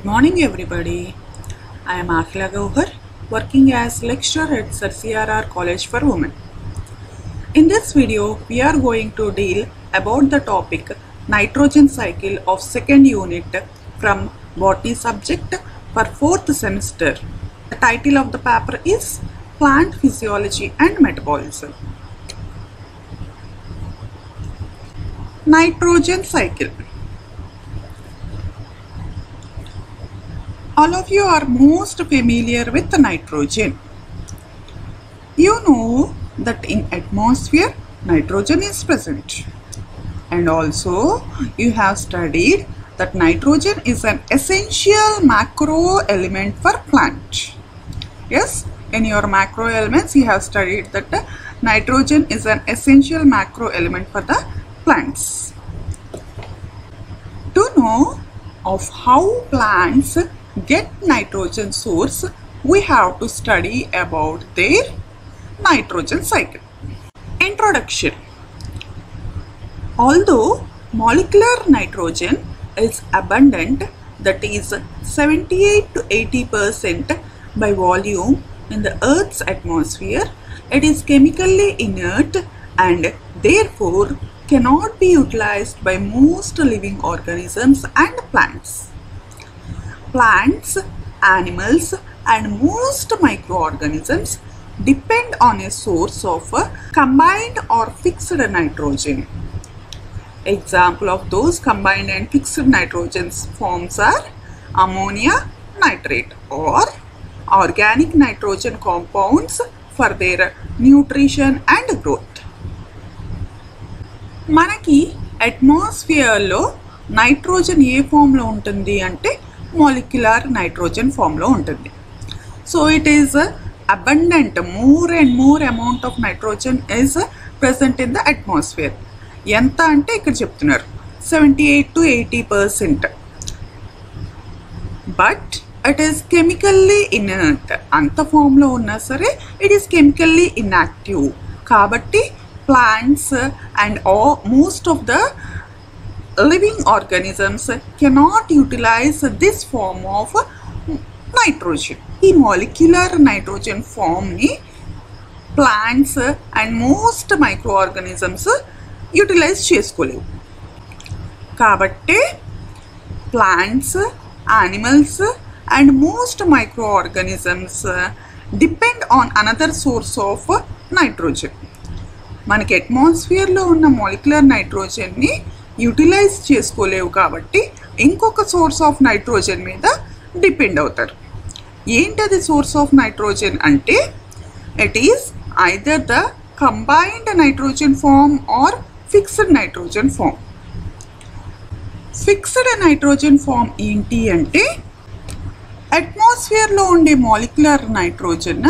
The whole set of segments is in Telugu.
morning, everybody. I am Akhila Gauhar, working as lecturer at Sir CRR College for Women. In this video, we are going to deal about the topic nitrogen cycle of second unit from botany subject for fourth semester. The title of the paper is Plant Physiology and Metabolism. Nitrogen cycle. all of you are most familiar with nitrogen you know that in atmosphere nitrogen is present and also you have studied that nitrogen is an essential macro element for plant yes in your macro elements you have studied that uh, nitrogen is an essential macro element for the plants to know of how plants get nitrogen source we have to study about their nitrogen cycle introduction although molecular nitrogen is abundant that is 78 to 80 percent by volume in the earth's atmosphere it is chemically inert and therefore cannot be utilized by most living organisms and plants plants, animals, and most microorganisms depend on a source of a combined or fixed nitrogen. Example of those combined and fixed nitrogen forms are ammonia nitrate or organic nitrogen compounds for their nutrition and growth. మనకి అట్మాస్ఫియర్లో నైట్రోజన్ ఏ ఫామ్లో ఉంటుంది అంటే మాలిక్యులర్ నైట్రోజన్ ఫామ్లో ఉంటుంది so it is abundant more and more amount of nitrogen is present in the atmosphere ఎంత అంటే ఇక్కడ చెప్తున్నారు seventy eight to eighty percent but it is chemically inert అంత ఫామ్లో ఉన్నా సరే ఇట్ ఈస్ కెమికల్లీ ఇన్యాక్టివ్ కాబట్టి plants and all most of the living organisms cannot utilize this form of nitrogen. ఈ మాలిక్యులర్ నైట్రోజన్ ఫామ్ని plants and most microorganisms utilise చేసుకోలేవు కాబట్టి plants animals and most microorganisms depend on another source of nitrogen మనకి అట్మాస్ఫియర్లో ఉన్న మాలిక్యులర్ నైట్రోజన్ని యూటిలైజ్ చేసుకోలేవు కాబట్టి ఇంకొక సోర్స్ ఆఫ్ నైట్రోజన్ మీద డిపెండ్ అవుతారు ఏంటది సోర్స్ ఆఫ్ నైట్రోజన్ అంటే it is either the combined nitrogen form or fixed nitrogen form fixed nitrogen form ఏంటి అంటే అట్మాస్ఫియర్లో ఉండే molecular nitrogen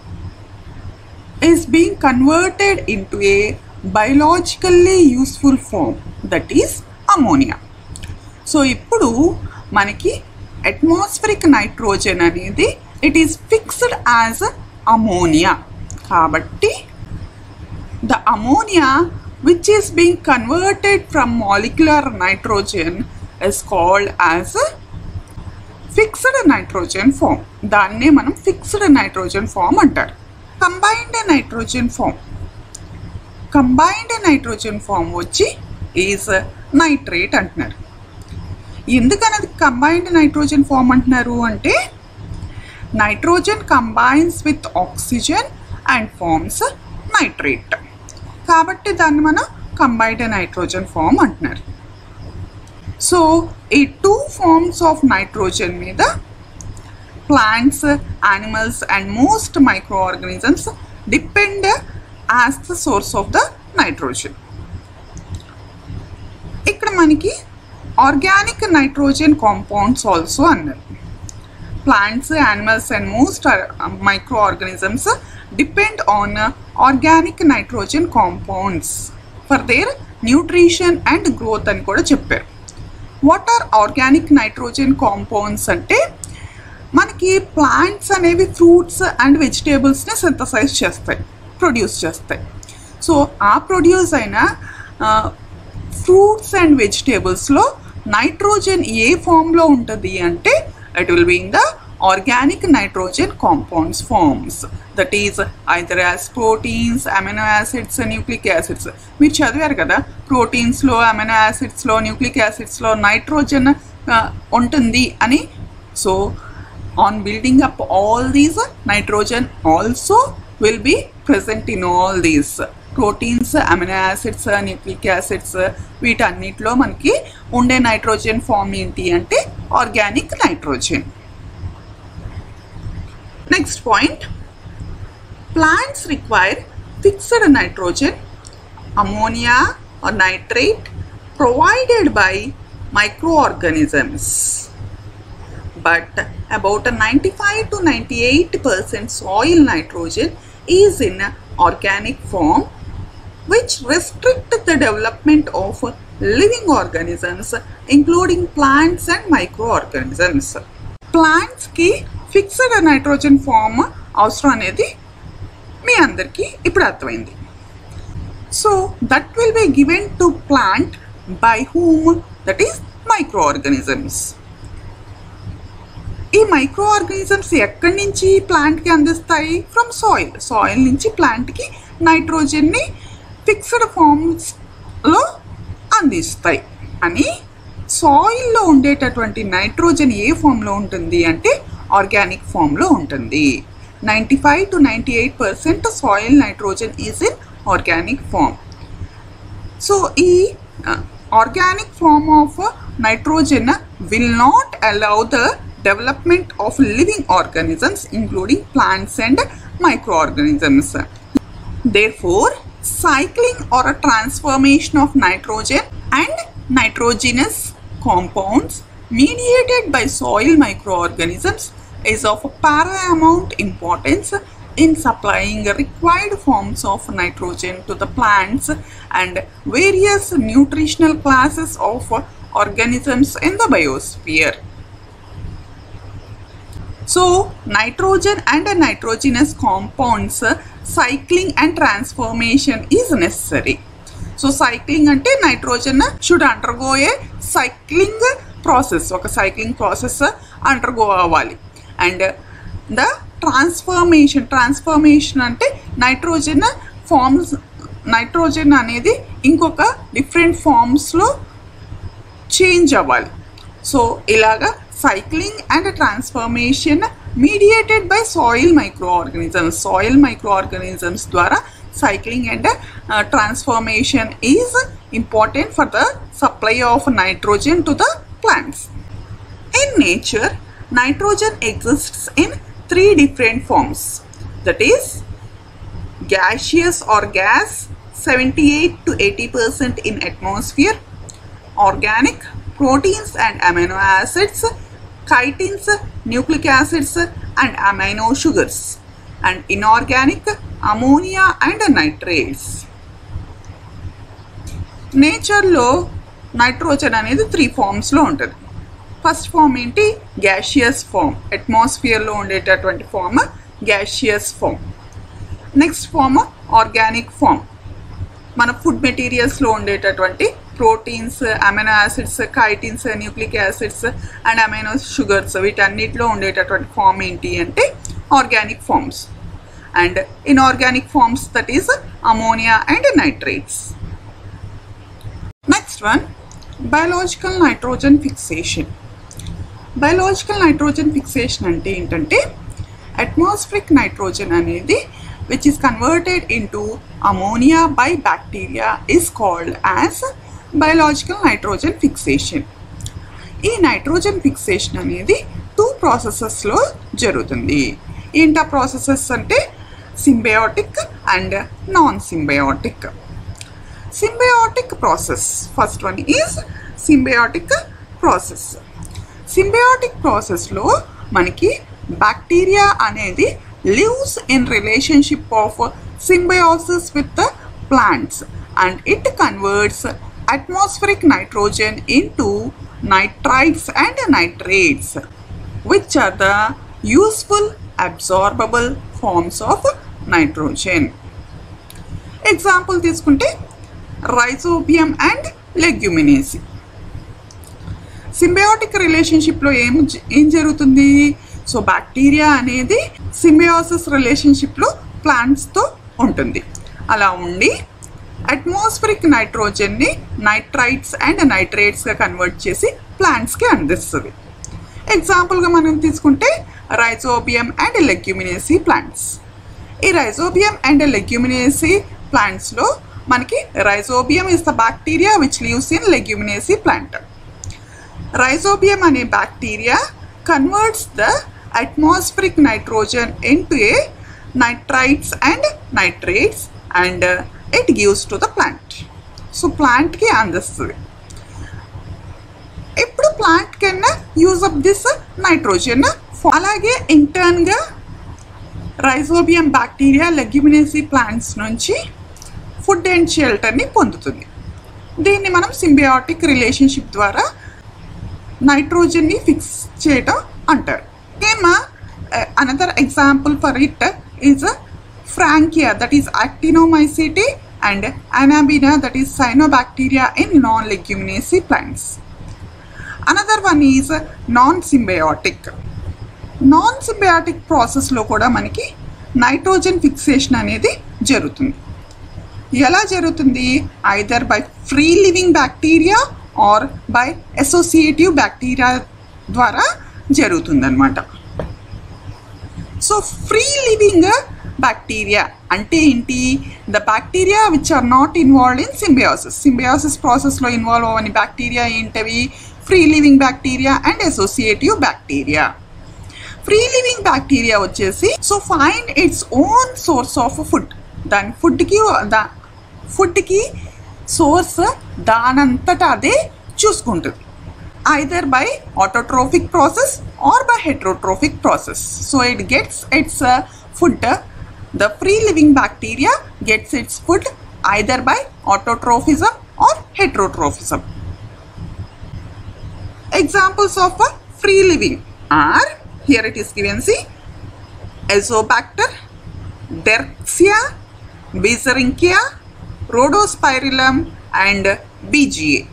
is being converted into a biologically useful form that is ammonia so ఇప్పుడు మనకి అట్మాస్ఫరిక్ నైట్రోజన్ అనేది it is fixed as ammonia కాబట్టి the ammonia which is being converted from molecular nitrogen is called as fixed nitrogen form దాన్నే మనం ఫిక్స్డ్ నైట్రోజన్ ఫామ్ అంటారు combined nitrogen form combined nitrogen form వచ్చి ఈజ్ నైట్రేట్ అంటున్నారు ఎందుకని అది కంబైన్డ్ నైట్రోజన్ ఫామ్ అంటున్నారు అంటే nitrogen combines with oxygen and forms nitrate కాబట్టి దాన్ని మనం కంబైన్డ్ నైట్రోజన్ ఫామ్ అంటున్నారు సో ఈ టూ ఫార్మ్స్ ఆఫ్ నైట్రోజన్ మీద plants animals and most microorganisms depend as the source of the nitrogen ఇక్కడ మనకి ఆర్గానిక్ నైట్రోజన్ కాంపౌండ్స్ ఆల్సో అన్నారు plants animals and most microorganisms depend on organic nitrogen compounds for their nutrition and growth అని కూడా చెప్పారు what are organic nitrogen compounds అంటే మనకి ప్లాంట్స్ అనేవి ఫ్రూట్స్ అండ్ వెజిటేబుల్స్ని సింథసైజ్ చేస్తాయి ప్రొడ్యూస్ చేస్తాయి సో ఆ ప్రొడ్యూస్ అయిన ఫ్రూట్స్ అండ్ వెజిటేబుల్స్లో నైట్రోజన్ ఏ ఫామ్లో ఉంటుంది అంటే it will be in the organic nitrogen compounds forms that is either as proteins amino acids nucleic acids మీరు చదివారు కదా ప్రోటీన్స్లో అమినో యాసిడ్స్లో న్యూక్లిక్ యాసిడ్స్లో నైట్రోజన్ ఉంటుంది అని so on building up all these nitrogen also will be present in all these proteins amino acids nucleic acids వీటన్నిటిలో మనకి ఉండే నైట్రోజన్ ఫామ్ ఏంటి అంటే organic nitrogen next point plants require fixed nitrogen ammonia or nitrate provided by microorganisms but about 95 to 98 percent soil nitrogen is in organic form which restrict the development of living organisms including plants and microorganisms plants కి ఫిక్స్డ్ నైట్రోజన్ ఫామ్ అవసరం అనేది మీ అందరికీ ఇప్పుడు అర్థమైంది so that will be given to plant by whom that is microorganisms ఈ మైక్రో ఆర్గానిజమ్స్ ఎక్కడి నుంచి ప్లాంట్కి అందిస్తాయి ఫ్రమ్ సాయిల్ సాయిల్ నుంచి ప్లాంట్కి నైట్రోజన్ని ఫిక్స్డ్ ఫామ్స్లో అందిస్తాయి అని సాయిల్లో ఉండేటటువంటి నైట్రోజన్ ఏ ఫామ్లో ఉంటుంది అంటే ఆర్గానిక్ ఫామ్లో ఉంటుంది ninety five to ninety eight percent soil nitrogen is in organic form so ఈ organic form of nitrogen will not allow the development of living organisms including plants and microorganisms. Therefore, cycling or a transformation of nitrogen and nitrogenous compounds mediated by soil microorganisms is of paramount importance in supplying required forms of nitrogen to the plants and various nutritional classes of organisms in the biosphere. So, nitrogen and nitrogenous compounds cycling and transformation is necessary. So cycling అంటే nitrogen should undergo a cycling process ఒక సైక్లింగ్ ప్రాసెస్ అండర్గో అవ్వాలి అండ్ ద ట్రాన్స్ఫర్మేషన్ ట్రాన్స్ఫర్మేషన్ అంటే నైట్రోజన్ ఫార్మ్స్ నైట్రోజన్ అనేది ఇంకొక డిఫరెంట్ ఫార్మ్స్లో చేంజ్ అవ్వాలి సో ఇలాగా cycling and transformation mediated by soil microorganisms. Soil microorganisms ద్వారా cycling and uh, transformation is important for the supply of nitrogen to the plants. In nature, nitrogen exists in three different forms. That is gaseous or gas 78 to 80% in atmosphere, organic proteins and amino acids chitins, nucleic acids, and amino sugars, and inorganic ammonia and nitrates. నేచర్లో నైట్రోజన్ అనేది త్రీ ఫామ్స్లో ఉంటుంది ఫస్ట్ ఫామ్ ఏంటి గ్యాషియస్ ఫామ్ అట్మాస్ఫియర్లో ఉండేటటువంటి form gaseous form next form organic form మన ఫుడ్ మెటీరియల్స్లో ఉండేటటువంటి proteins amino acids chitins nucleic acids and amino sugars వీటన్నిటిలో ఉండేటటువంటి ఫామ్ ఏంటి అంటే organic forms and inorganic forms that is ammonia and nitrates next one biological nitrogen fixation biological nitrogen fixation అంటే ఏంటంటే అట్మాస్ఫిరిక్ నైట్రోజన్ అనేది which is converted into ammonia by bacteria is called as biological nitrogen fixation. ఈ నైట్రోజన్ ఫిక్సేషన్ అనేది టూ ప్రాసెసెస్లో జరుగుతుంది ఏంటా ప్రాసెసెస్ అంటే symbiotic and non symbiotic symbiotic process first one is symbiotic process symbiotic ప్రాసెస్లో మనకి బ్యాక్టీరియా అనేది lives in relationship of symbiosis with the plants and it converts atmospheric nitrogen into nitrites and nitrates which are the useful absorbable forms of nitrogen example తీసుకుంటే రైజోబియం అండ్ లెగ్యుమినేసి సింబయోటిక్ రిలేషన్షిప్లో ఏం జ- ఏం జరుగుతుంది సో బ్యాక్టీరియా అనేది సింబయోసిస్ రిలేషన్షిప్లో ప్లాంట్స్తో ఉంటుంది అలా ఉండి అట్మాస్ఫరిక్ నైట్రోజన్ని నైట్రైట్స్ అండ్ నైట్రేట్స్గా కన్వర్ట్ చేసి ప్లాంట్స్కి అందిస్తుంది ఎగ్జాంపుల్గా మనం తీసుకుంటే రైజోబియం అండ్ లెగ్యుమినేసీ ప్లాంట్స్ ఈ రైజోబియం అండ్ లెగ్యుమినేసీ ప్లాంట్స్లో మనకి rhizobium is the bacteria which lives in leguminaceae plant rhizobium అనే bacteria converts the atmospheric nitrogen into a nitrites and nitrates and it gives to the plant so ప్లాంట్కి అందిస్తుంది ఇప్పుడు plant can use up this nitrogen అలాగే ఇంటర్న్గా రైజోబియం బ్యాక్టీరియా లెగ్యుమినేసీ ప్లాంట్స్ నుంచి ఫుడ్ అండ్ షెల్టర్ని పొందుతుంది దీన్ని మనం సింబియాటిక్ రిలేషన్షిప్ ద్వారా నైట్రోజన్ని ఫిక్స్ చేయటం అంటారు same another example for it is frankia that is actinomycete and anabaena that is cyanobacteria in non leguminaceae plants another one is non symbiotic non symbiotic ప్రాసెస్లో కూడా మనకి నైట్రోజన్ ఫిక్సేషన్ అనేది జరుగుతుంది ఎలా జరుగుతుంది either by free living bacteria or by associative bacteria ద్వారా జరుగుతుందన్నమాట సో ఫ్రీ లివింగ్ బ్యాక్టీరియా అంటే ఏంటి the bacteria which are not involved in symbiosis symbiosis ప్రాసెస్లో ఇన్వాల్వ్ అవ్వని బ్యాక్టీరియా ఏంటవి free living bacteria and associative bacteria free living bacteria వచ్చేసి so find its own source of food దాని ఫుడ్కి దా ఫుడ్కి సోర్స్ దానంతటా అదే చూసుకుంటుంది either by autotrophic process or by heterotrophic process so it gets its food the free living bacteria gets its food either by autotrophism or heterotrophism examples of uh, free living are here it is given see Azobacter, Derxia, Beezeringia, Rhodospirillum and BGA.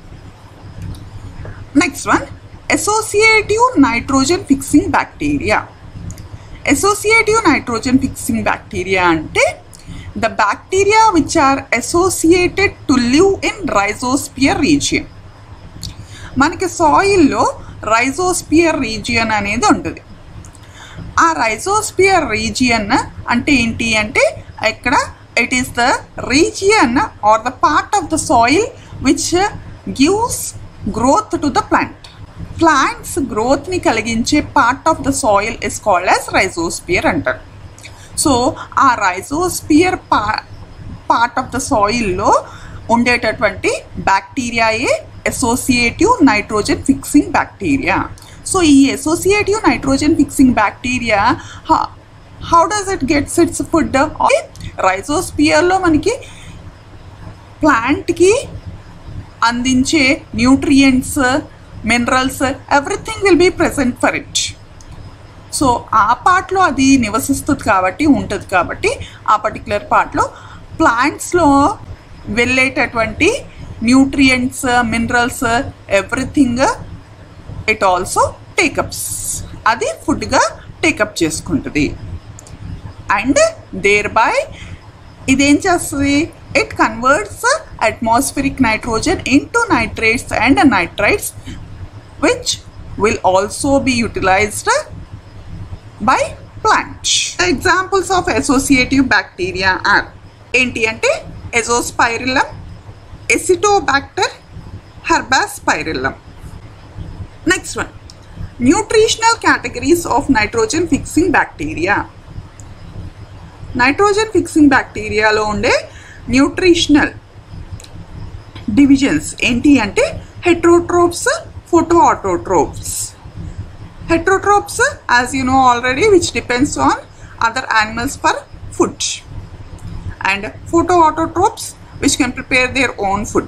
Next one associative nitrogen fixing bacteria. Associative nitrogen fixing bacteria ante the bacteria which are associated to live in rhizosphere region. మనకి సాయిల్లో రైజోస్పియర్ రీజియన్ అనేది ఉంటుంది ఆ రైజోస్పియర్ రీజియన్ అంటే ఏంటి అంటే ఇక్కడ it is the region or the part of the soil which gives growth to the plant plants గ్రోత్ని కలిగించే part of the soil is called as rhizosphere అంటారు సో ఆ రైజోస్పియర్ పా పార్ట్ ఆఫ్ ద సాయిల్లో ఉండేటటువంటి బ్యాక్టీరియాయే associative nitrogen fixing bacteria so ఈ associative nitrogen fixing bacteria how does it gets its food రైజోస్పియర్లో మనకి ప్లాంట్కి అందించే nutrients minerals everything will be present for it so ఆ పార్ట్లో అది నివసిస్తుంది కాబట్టి ఉంటుంది కాబట్టి ఆ పర్టికులర్ పార్ట్లో ప్లాంట్స్లో వెళ్ళేటటువంటి nutrients minerals everything it also take ups అది ఫుడ్గా టేకప్ చేసుకుంటుంది అండ్ దేర్ బై ఇదేం చేస్తుంది it converts atmospheric nitrogen into nitrates and nitrites which will also be utilised by plant examples of associative bacteria are ఏంటి అంటే azospirillum acetobacter herbaspirillum next one nutritional categories of nitrogen fixing bacteria nitrogen fixing బ్యాక్టీరియాలో ఉండే న్యూట్రిషనల్ డివిజన్స్ ఏంటి అంటే heterotrophs photoautotrophs heterotrophs as you know already which depends on other animals for food and photoautotrophs which can prepare their own food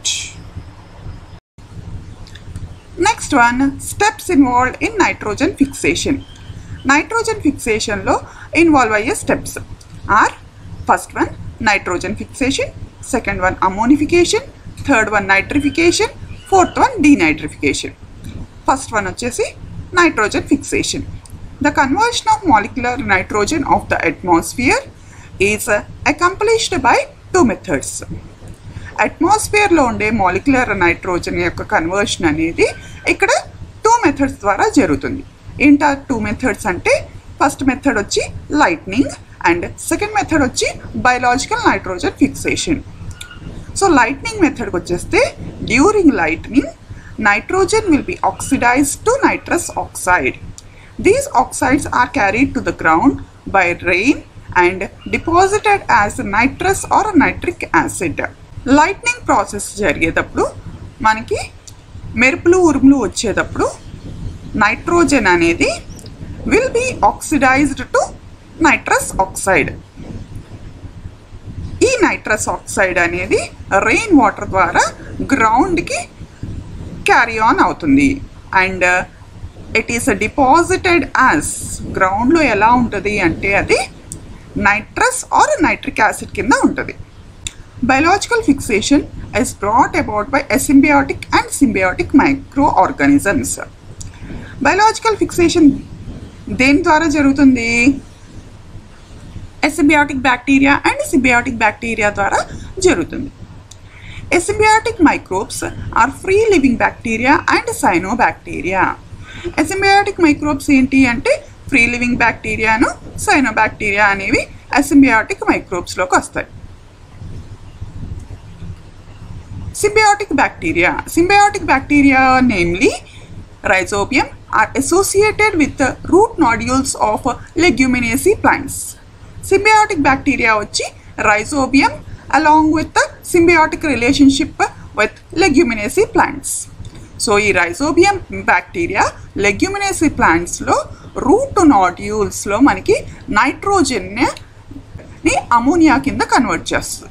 next one steps involved in nitrogen fixation nitrogen fixation లో ఇన్వాల్వ్ అయ్యే steps are first one nitrogen fixation second one ammonification third one nitrification fourth one denitrification first one వచ్చేసి nitrogen fixation the conversion of molecular nitrogen of the atmosphere is accomplished by two methods అట్మాస్ఫియర్లో ఉండే మాలిక్యులర్ నైట్రోజన్ యొక్క కన్వర్షన్ అనేది ఇక్కడ టూ మెథడ్స్ ద్వారా జరుగుతుంది ఏంటా టూ మెథడ్స్ అంటే ఫస్ట్ మెథడ్ వచ్చి లైట్నింగ్ అండ్ సెకండ్ మెథడ్ వచ్చి biological nitrogen fixation so lightning మెథడ్కి వచ్చేస్తే during lightning nitrogen will be oxidised to nitrous oxide these oxides are carried to the ground by rain and deposited as nitrous or nitric acid lightning process జరిగేటప్పుడు మనకి మెరుపులు ఉరుములు వచ్చేటప్పుడు నైట్రోజన్ అనేది will be oxidised to nitrous oxide ఈ నైట్రస్ ఆక్సైడ్ అనేది రెయిన్ వాటర్ ద్వారా గ్రౌండ్కి క్యారీ ఆన్ అవుతుంది and it is deposited as గ్రౌండ్లో ఎలా ఉంటుంది అంటే అది నైట్రస్ ఆర్ నైట్రిక్ యాసిడ్ కింద ఉంటుంది biological fixation is brought about by asymbiotic and symbiotic micro organisms biological fixation దేని ద్వారా జరుగుతుంది asymbiotic bacteria and symbiotic bacteria ద్వారా జరుగుతుంది asymbiotic microbes are free living bacteria and cyanobacteria asymbiotic microbes ఏంటి అంటే ఫ్రీ లివింగ్ బ్యాక్టీరియాను సైనోబ్యాక్టీరియా అనేవి అసింబియాటిక్ మైక్రోబ్స్లోకి వస్తాయి symbiotic bacteria symbiotic bacteria namely rhizobium are associated with the root nodules of leguminaceae plants symbiotic bacteria వచ్చి rhizobium along with the symbiotic relationship with leguminaceae plants so ఈ రైజోబియం బ్యాక్టీరియా లెగ్యుమినేసీ ప్లాంట్స్లో రూట్ నాడ్యూల్స్లో మనకి నైట్రోజన్ని అమోనియా కింద కన్వర్ట్ చేస్తుంది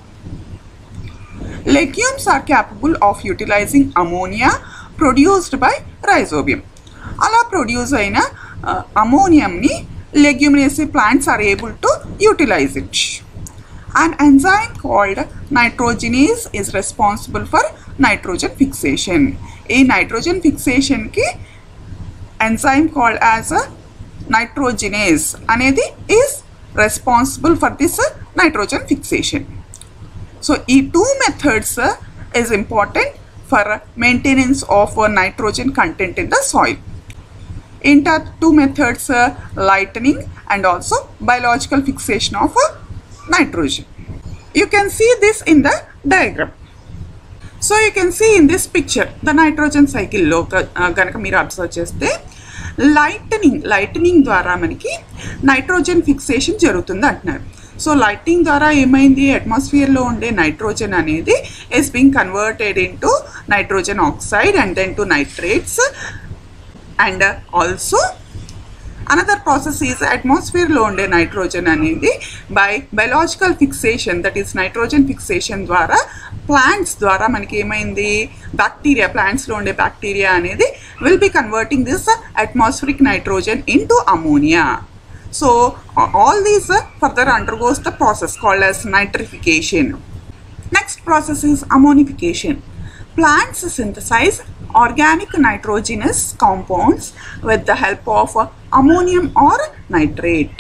legumes are capable of utilizing ammonia produced by rhizobium అలా ప్రొడ్యూస్ అయిన అమోనియంని leguminaceae plants are able to utilise it An enzyme called nitrogenase is responsible for nitrogen fixation. ఈ nitrogen fixation కి enzyme called as a nitrogenase అనేది is responsible for this uh, nitrogen fixation. So ఈ two methods uh, is important for maintenance of uh, nitrogen content in the soil. Inter two methods uh, lightening and also biological fixation of uh, nitrogen. You can see this in the diagram. So you can see in this picture the nitrogen సైకిల్లో కనుక మీరు అబ్జర్వ్ చేస్తే లైటనింగ్ లైటనింగ్ ద్వారా మనకి నైట్రోజన్ ఫిక్సేషన్ జరుగుతుంది అంటున్నారు సో లైటింగ్ ద్వారా ఏమైంది అట్మాస్ఫియర్లో ఉండే నైట్రోజన్ అనేది is being converted into nitrogen oxide and then to nitrates and also another process is అట్మాస్ఫియర్లో ఉండే నైట్రోజన్ అనేది by biological fixation that is nitrogen fixation ద్వారా ప్లాంట్స్ ద్వారా మనకి ఏమైంది బ్యాక్టీరియా ప్లాంట్స్లో ఉండే బ్యాక్టీరియా అనేది will be converting this atmospheric nitrogen into ammonia so all these further undergoes the process called as nitrification. Next process is ammonification. Plants synthesize organic nitrogenous compounds with the help of ammonium or nitrate.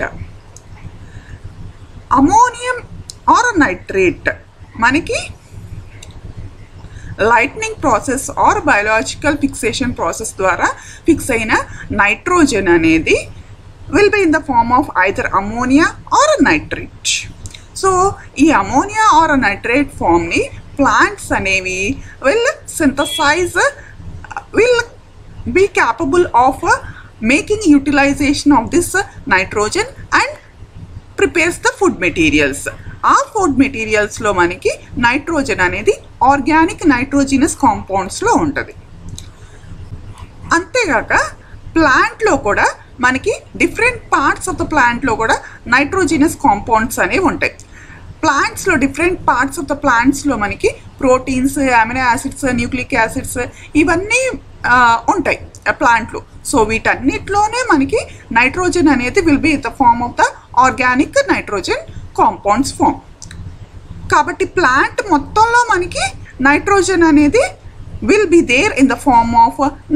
Ammonium or nitrate మనకి lightning process or biological fixation process ద్వారా ఫిక్స్ అయిన నైట్రోజన్ అనేది will be in the form of either ammonia or nitrate so ఈ అమోనియా ఆర్ నైట్రేట్ ఫామ్ని ప్లాంట్స్ అనేవి will synthesise will be capable of making utilisation of this nitrogen and prepares the food materials ఆ ఫుడ్ మెటీరియల్స్లో మనకి నైట్రోజన్ అనేది ఆర్గానిక్ నైట్రోజినస్ కాంపౌండ్స్లో ఉంటుంది అంతేగాక ప్లాంట్లో కూడా మనకి డిఫరెంట్ పార్ట్స్ ఆఫ్ ద ప్లాంట్లో కూడా నైట్రోజినస్ కాంపౌండ్స్ అనేవి ఉంటాయి ప్లాంట్స్లో డిఫరెంట్ పార్ట్స్ ఆఫ్ ద ప్లాంట్స్లో మనకి proteins amino acids nucleic acids ఇవన్నీ ఆ, ఉంటాయి ప్లాంట్లో సో వీటన్నిటిలోనే మనకి నైట్రోజన్ అనేది will be the form of the organic nitrogen compounds form కాబట్టి ప్లాంట్ మొత్తంలో మనకి నైట్రోజన్ అనేది will be there in the form of నైట్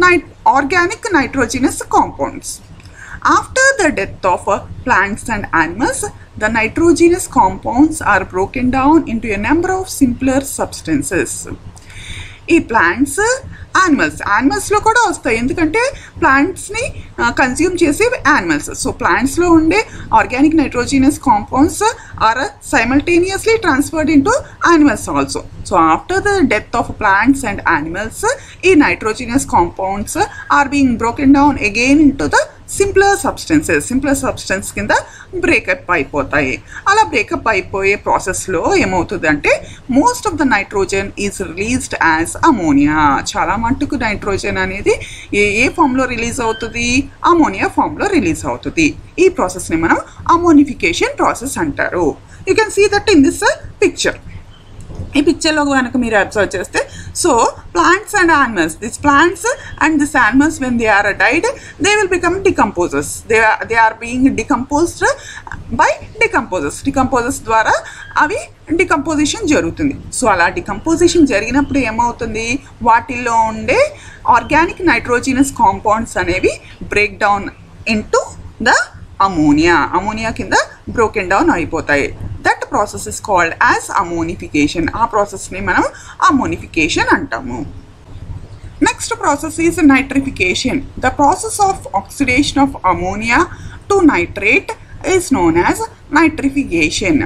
organic nitrogenous compounds. After the death of uh, plants and animals, the nitrogenous compounds are broken down into a number of simpler substances. ఈ ప్లాంట్స్ యానిమల్స్ యానిమల్స్లో కూడా వస్తాయి ఎందుకంటే ప్లాంట్స్ని కన్జ్యూమ్ చేసే యానిమల్స్ సో ప్లాంట్స్లో ఉండే organic nitrogenous compounds are simultaneously transferred into animals also so after the death of plants and animals ఈ nitrogenous compounds are being broken down again into the simpler substances simpler substance కింద బ్రేకప్ అయిపోతాయి అలా బ్రేకప్ అయిపోయే ప్రాసెస్లో ఏమవుతుంది అంటే most of the nitrogen is released as ammonia చాలా మట్టుకు నైట్రోజన్ అనేది ఏ ఏ ఫామ్లో రిలీజ్ అవుతుంది అమోనియా ఫామ్లో రిలీజ్ అవుతుంది ఈ ప్రాసెస్ని మనం అమోనిఫికేషన్ ప్రాసెస్ అంటారు you can see that in this picture ఈ పిక్చర్లో కనుక మీరు అబ్జర్వ్ చేస్తే so plants and animals this plants and this animals when they are died they will become decomposers they they are being decomposed by decomposers decomposers ద్వారా అవి డికంపోజిషన్ జరుగుతుంది సో అలా డికంపోజిషన్ జరిగినప్పుడు ఏమవుతుంది వాటిల్లో ఉండే ఆర్గానిక్ నైట్రోజినస్ కాంపౌండ్స్ అనేవి break down into the ammonia ammonia కింద బ్రోకెన్ డౌన్ అయిపోతాయి that process is called as ammonification ఆ ప్రాసెస్ని మనం అమోనిఫికేషన్ అంటాము next process is nitrification the process of oxidation of ammonia to nitrate is known as nitrification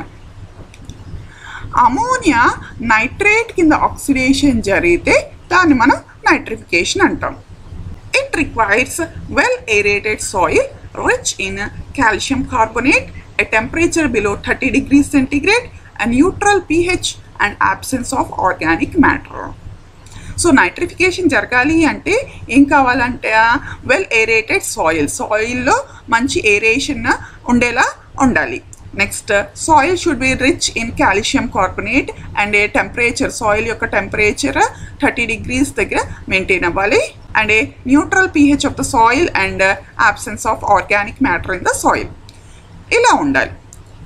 ammonia nitrate కింద ఆక్సిడేషన్ జరిగితే దాన్ని మనం నైట్రిఫికేషన్ అంటాం it requires well aerated soil rich in calcium carbonate, a temperature below 30 degrees centigrade, a neutral pH, and absence of organic matter. So nitrification జరగాలి అంటే ఏం కావాలంటే వెల్ ఏరేటెడ్ సాయిల్ సాయిల్లో మంచి ఏరేషన్ ఉండేలా ఉండాలి next soil should be rich in calcium carbonate and a temperature soil యొక్క టెంపరేచర్ థర్టీ డిగ్రీస్ దగ్గర మెయింటైన్ అవ్వాలి and a neutral pH of the soil and absence of organic matter in the soil ఇలా ఉండాలి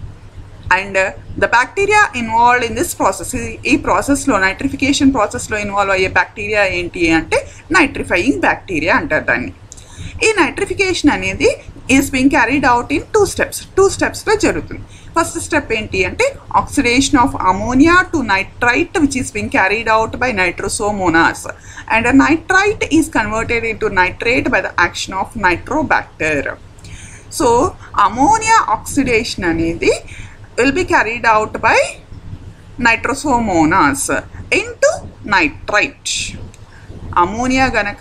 and the bacteria involved in this process ఈ ప్రాసెస్లో నైట్రిఫికేషన్ ప్రాసెస్లో ఇన్వాల్వ్ అయ్యే బ్యాక్టీరియా ఏంటి అంటే నైట్రిఫైయింగ్ బ్యాక్టీరియా అంటారు దాన్ని ఈ నైట్రిఫికేషన్ అనేది is being carried out in two steps two స్టెప్స్లో జరుగుతుంది ఫస్ట్ స్టెప్ ఏంటి అంటే oxidation of ammonia to nitrite which is being carried out by nitrosomonas and nitrite is converted into nitrate by the action of nitrobacter so ammonia oxidation అనేది will be carried out by nitrosomonas into nitrite ammonia గనక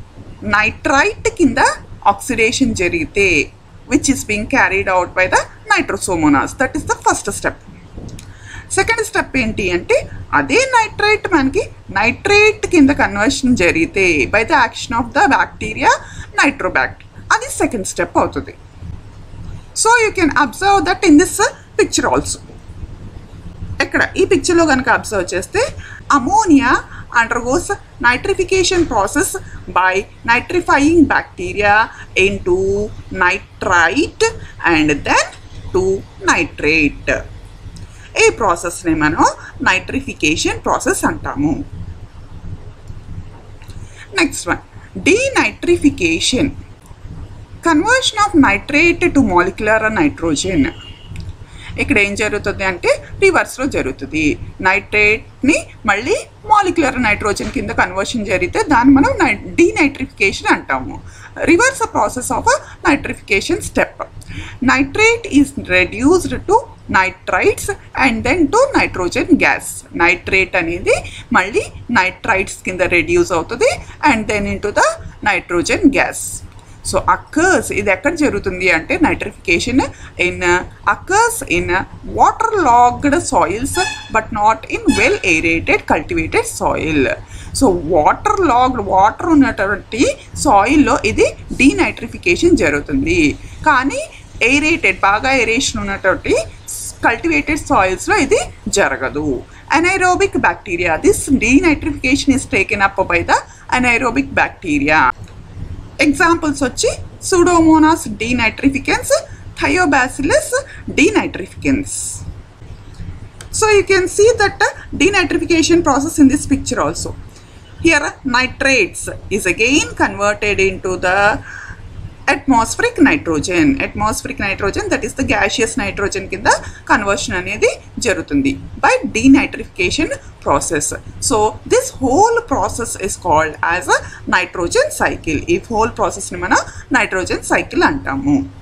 నైట్రైట్ కింద ఆక్సిడేషన్ జరిగితే which is being carried out by the nitrosomonas that is the first step second step ఏంటి అంటే అదే నైట్రైట్ మనకి నైట్రేట్ కింద కన్వర్షన్ జరిగితే by the action of the bacteria nitrobacter అది సెకండ్ స్టెప్ అవుతుంది so you can observe that in this picture also ఇక్కడ ఈ పిక్చర్లో కనుక అబ్జర్వ్ చేస్తే ammonia undergoes nitrification process by nitrifying bacteria into nitrite and then to nitrate ఈ ప్రాసెస్ని మనం నైట్రిఫికేషన్ ప్రాసెస్ అంటాము next one denitrification conversion of nitrate to molecular nitrogen ఇక్కడ ఏం జరుగుతుంది అంటే రివర్స్లో జరుగుతుంది నైట్రేట్ని మళ్ళీ మాలిక్యులర్ నైట్రోజన్ కింద కన్వర్షన్ జరిగితే దాన్ని మనం నై డీనైట్రిఫికేషన్ అంటాము reverse process of nitrification step nitrate is reduced to nitrites and then to nitrogen gas nitrate అనేది మళ్ళీ నైట్రైట్స్ కింద రెడ్యూస్ అవుతుంది and then into the nitrogen gas so occurs ఇది ఎక్కడ జరుగుతుంది అంటే nitrification in occurs in waterlogged soils but not in well aerated cultivated soil so waterlogged water ఉన్నటువంటి సాయిల్లో ఇది డీనైట్రిఫికేషన్ జరుగుతుంది కానీ ఏరేటెడ్ బాగా ఏరేషన్ ఉన్నటువంటి కల్టివేటెడ్ సాయిల్స్లో ఇది జరగదు anaerobic bacteria this denitrification is taken up by the anaerobic bacteria examples వచ్చి pseudomonas denitrificans thiobacillus denitrificans so you can see that denitrification process in this picture also here nitrates is again converted into the atmospheric nitrogen atmospheric nitrogen that is the gaseous nitrogen కింద కన్వర్షన్ అనేది జరుగుతుంది by denitrification process so this whole process is called as a nitrogen cycle ఈ హోల్ ప్రాసెస్ని మనం నైట్రోజన్ సైకిల్ అంటాము